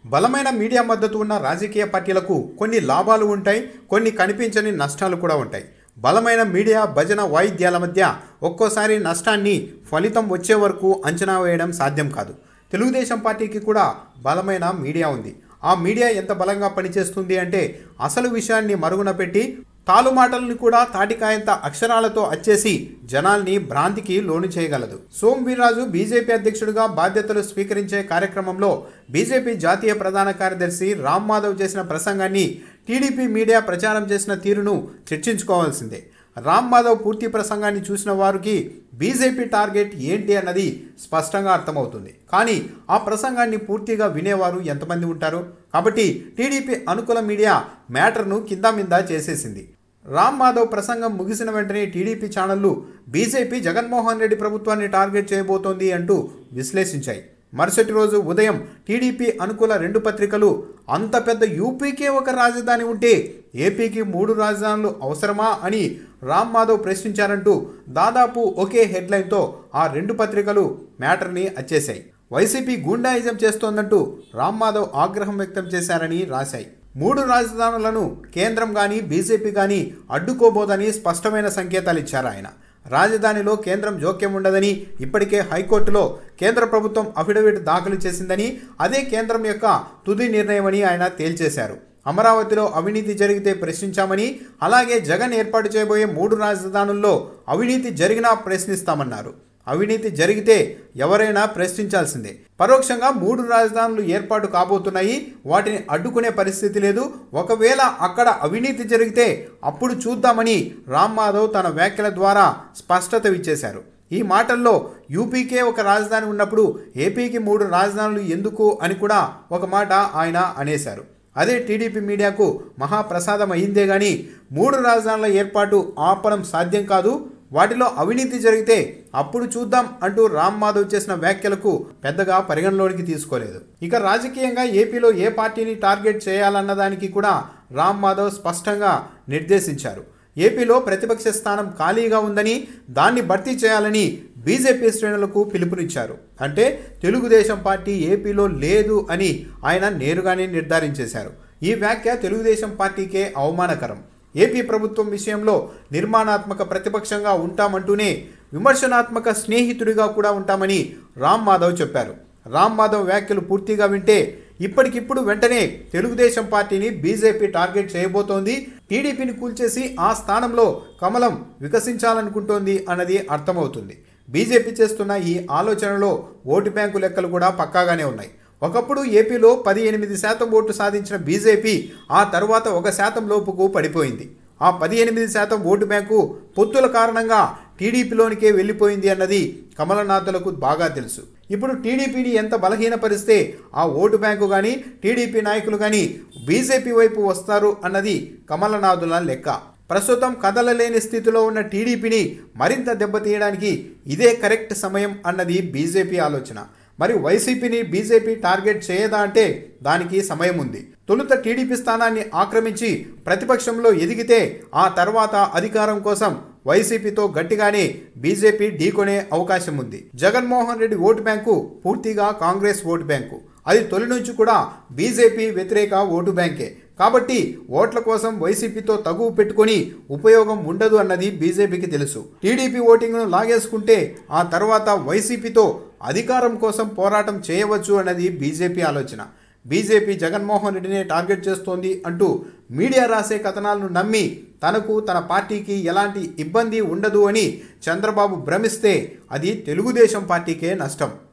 బలమైన మీడియా మద్దతు ఉన్న రాజకీయ పార్టీలకు కొన్ని లాభాలు ఉంటాయి కొన్ని కనిపించని నష్టాలు కూడా ఉంటాయి బలమైన మీడియా భజన వాయిద్యాల మధ్య ఒక్కోసారి నష్టాన్ని ఫలితం వచ్చే వరకు అంచనా వేయడం సాధ్యం కాదు తెలుగుదేశం పార్టీకి కూడా బలమైన మీడియా ఉంది ఆ మీడియా ఎంత బలంగా పనిచేస్తుంది అంటే అసలు విషయాన్ని మరుగున పెట్టి తాలు మాటల్ని కూడా తాటికాయంత అక్షరాలతో అచ్చేసి జనాల్ని భ్రాంతికి లోను చేయగలదు సోమ్ వీర్రాజు బీజేపీ అధ్యక్షుడిగా బాధ్యతలు స్వీకరించే కార్యక్రమంలో బీజేపీ జాతీయ ప్రధాన కార్యదర్శి రామ్ మాధవ్ చేసిన ప్రసంగాన్ని టీడీపీ మీడియా ప్రచారం చేసిన తీరును చర్చించుకోవాల్సిందే రామ్ మాధవ్ పూర్తి ప్రసంగాన్ని చూసిన వారికి బీజేపీ టార్గెట్ ఏంటి అన్నది స్పష్టంగా అర్థమవుతుంది కానీ ఆ ప్రసంగాన్ని పూర్తిగా వినేవారు ఎంతమంది ఉంటారు కాబట్టి టీడీపీ అనుకూల మీడియా మ్యాటర్ను కింద మింద చేసేసింది రామ్ మాధవ్ ప్రసంగం ముగిసిన వెంటనే టీడీపీ ఛానళ్లు బీజేపీ జగన్మోహన్ రెడ్డి ప్రభుత్వాన్ని టార్గెట్ చేయబోతోంది అంటూ విశ్లేషించాయి మరుసటి రోజు ఉదయం టీడీపీ అనుకూల రెండు పత్రికలు అంత పెద్ద యూపీకే ఒక రాజధాని ఉంటే ఏపీకి మూడు రాజధానులు అవసరమా అని రామ్ మాధవ్ ప్రశ్నించారంటూ దాదాపు ఒకే హెడ్లైన్తో ఆ రెండు పత్రికలు మ్యాటర్ని అచ్చేశాయి వైసీపీ గూండాయిజం చేస్తోందంటూ రామ్ మాధవ్ ఆగ్రహం వ్యక్తం చేశారని రాశాయి మూడు రాజధానులను కేంద్రం కానీ బీజేపీ కానీ అడ్డుకోబోదని స్పష్టమైన సంకేతాలు ఇచ్చారు ఆయన రాజధానిలో కేంద్రం జోక్యం ఉండదని ఇప్పటికే హైకోర్టులో కేంద్ర ప్రభుత్వం అఫిడవిట్ దాఖలు చేసిందని అదే కేంద్రం యొక్క తుది నిర్ణయమని ఆయన తేల్చేశారు అమరావతిలో అవినీతి జరిగితే ప్రశ్నించామని అలాగే జగన్ ఏర్పాటు చేయబోయే మూడు రాజధానుల్లో అవినీతి జరిగినా ప్రశ్నిస్తామన్నారు అవినీతి జరిగితే ఎవరైనా ప్రశ్నించాల్సిందే పరోక్షంగా మూడు రాజధానులు ఏర్పాటు కాబోతున్నాయి వాటిని అడ్డుకునే పరిస్థితి లేదు ఒకవేళ అక్కడ అవినీతి జరిగితే అప్పుడు చూద్దామని రామ్ మాధవ్ తన వ్యాఖ్యల ద్వారా స్పష్టత ఇచ్చేశారు ఈ మాటల్లో యూపీకే ఒక రాజధాని ఉన్నప్పుడు ఏపీకి మూడు రాజధానులు ఎందుకు అని కూడా ఒక మాట ఆయన అనేశారు అదే టీడీపీ మీడియాకు మహాప్రసాదం అయిందే కానీ మూడు రాజధానుల ఏర్పాటు ఆపడం సాధ్యం కాదు వాటిలో అవినీతి జరిగితే అప్పుడు చూద్దాం అంటూ రామ్ మాధవ్ చేసిన వ్యాఖ్యలకు పెద్దగా పరిగణలోనికి తీసుకోలేదు ఇక రాజకీయంగా ఏపీలో ఏ పార్టీని టార్గెట్ చేయాలన్నదానికి కూడా రామ్ మాధవ్ స్పష్టంగా నిర్దేశించారు ఏపీలో ప్రతిపక్ష స్థానం ఖాళీగా ఉందని దాన్ని భర్తీ చేయాలని బీజేపీ శ్రేణులకు పిలుపునిచ్చారు అంటే తెలుగుదేశం పార్టీ ఏపీలో లేదు అని ఆయన నేరుగానే నిర్ధారించేశారు ఈ వ్యాఖ్య తెలుగుదేశం పార్టీకే అవమానకరం ఏపీ ప్రభుత్వం విషయంలో నిర్మాణాత్మక ప్రతిపక్షంగా ఉంటామంటూనే విమర్శనాత్మక స్నేహితుడిగా కూడా ఉంటామని రామ్ మాధవ్ చెప్పారు రామ్ మాధవ్ వ్యాఖ్యలు పూర్తిగా వింటే ఇప్పటికిప్పుడు వెంటనే తెలుగుదేశం పార్టీని బీజేపీ టార్గెట్ చేయబోతోంది టీడీపీని కూల్చేసి ఆ స్థానంలో కమలం వికసించాలనుకుంటోంది అన్నది అర్థమవుతుంది బీజేపీ చేస్తున్న ఈ ఆలోచనలో ఓటు బ్యాంకు లెక్కలు కూడా పక్కాగానే ఉన్నాయి ఒకప్పుడు ఏపీలో పది ఎనిమిది శాతం ఓటు సాధించిన బీజేపీ ఆ తర్వాత ఒక శాతం లోపుకు పడిపోయింది ఆ పది ఎనిమిది శాతం ఓటు బ్యాంకు పొత్తుల కారణంగా టీడీపీలోనికే వెళ్ళిపోయింది అన్నది కమలనాథులకు బాగా తెలుసు ఇప్పుడు టీడీపీని ఎంత బలహీనపరిస్తే ఆ ఓటు బ్యాంకు కానీ టీడీపీ నాయకులు కానీ బీజేపీ వైపు వస్తారు అన్నది కమలనాథుల లెక్క ప్రస్తుతం కదలలేని స్థితిలో ఉన్న టీడీపీని మరింత దెబ్బతీయడానికి ఇదే కరెక్ట్ సమయం అన్నది బీజేపీ ఆలోచన మరి వైసీపీని బీజేపీ టార్గెట్ చేయదా అంటే దానికి సమయం ఉంది తొలుత టీడీపీ స్థానాన్ని ఆక్రమించి ప్రతిపక్షంలో ఎదిగితే ఆ తర్వాత అధికారం కోసం వైసీపీతో గట్టిగానే బీజేపీ ఢీకొనే అవకాశం ఉంది జగన్మోహన్ రెడ్డి ఓటు బ్యాంకు పూర్తిగా కాంగ్రెస్ ఓటు బ్యాంకు అది తొలి నుంచి కూడా బీజేపీ వ్యతిరేక ఓటు బ్యాంకే కాబట్టి ఓట్ల కోసం వైసీపీతో తగువ పెట్టుకొని ఉపయోగం ఉండదు అన్నది బీజేపీకి తెలుసు టీడీపీ ఓటింగ్ను లాగేసుకుంటే ఆ తర్వాత వైసీపీతో అధికారం కోసం పోరాటం చేయవచ్చు అన్నది బీజేపీ ఆలోచన బీజేపీ జగన్మోహన్ రెడ్డినే టార్గెట్ చేస్తోంది అంటూ మీడియా రాసే కథనాలను నమ్మి తనకు తన పార్టీకి ఎలాంటి ఇబ్బంది ఉండదు అని చంద్రబాబు భ్రమిస్తే అది తెలుగుదేశం పార్టీకే నష్టం